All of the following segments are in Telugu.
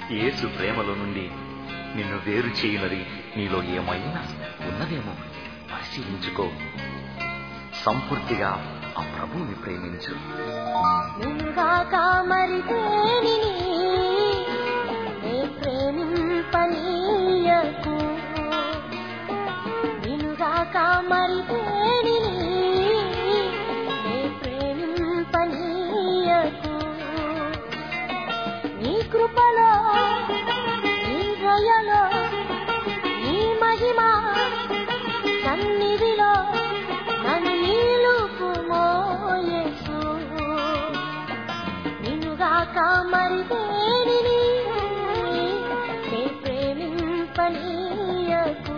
యేసు ప్రేమలో నుండి నిన్ను వేరు చేయనది నీలో ఏమైనా ఉన్నదేమో పరిశీలించుకో సంపూర్తిగా ఆ ప్రభువుని ప్రేమించు నిన్గాక మరి దేనిని నే ప్రేమింపనీయకు నిన్గాక మరి దేనిని నే ప్రేమింపనీయకు నీ కృపలో నీ దయలో నీ మహిమ సన్నిధిలో నన్ను నిలుపుమోయేసు నిన్నుగాక మరి దేనిని నే ప్రేమింపనీయకు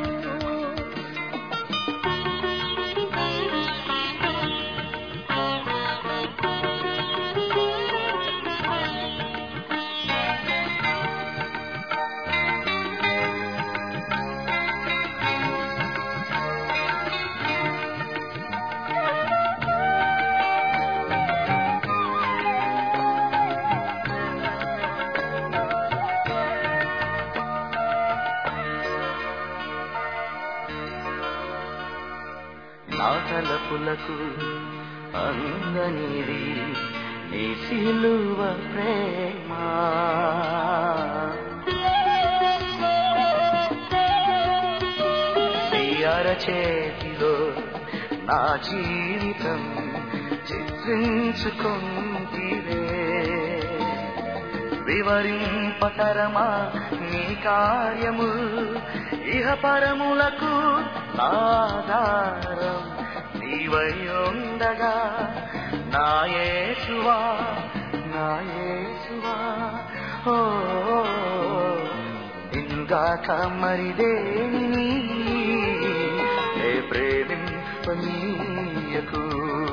నా తలపులకు అందనిది నీ సిలువ ప్రేమ నీ అరచేతిలో నా జీవితం చిత్రించుకుంటివే వివరింపతరమా నీ కార్యము ఇహ పరములకు ఆధారం నీవై ఉండగా నాయేసువా నాయేసువా ఓ ఇంగాక మరిదేని ఏ ప్రేమింపనీయకు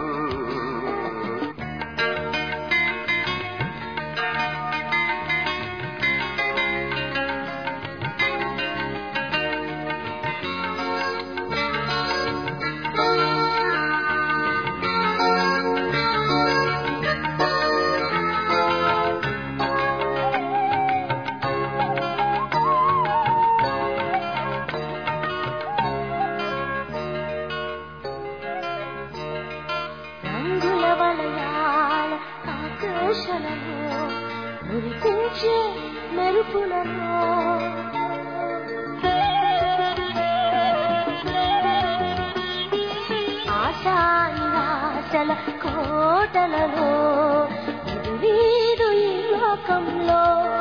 రంగుల వలయాల ఆకర్షణలో మురిపించే మెరుపులలో ఆశా నిరాశల కోటలలో ఎదురీదు ఈ లోకంలో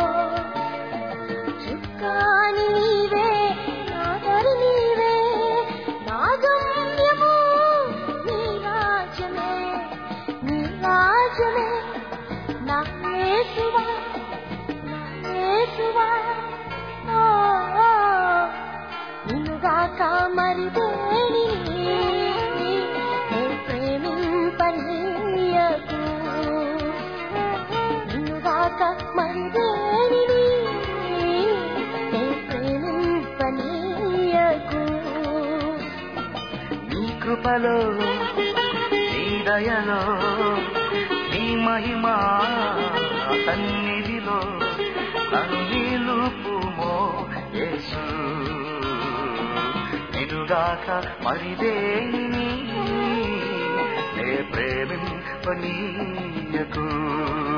చుక్కాని నీవే నాదరి నీవే నా గమ్యము నీ రాజ్యమే నీ రాజ్యమే నా యేసువా నా యేసువా ఓ ఓ, నిన్నుగాక మరి దేనిని నే ప్రేమింపనీయకు నిన్నుగాక మరి దేనిని నే ప్రేమింపనీయకు నీ కృపలో నీ దయలో నీ మహిమా సన్నిధిలో నన్ను నిలుపుమో యేసు నిన్నుగాక మరిదేని నే ప్రేమింపనీయకు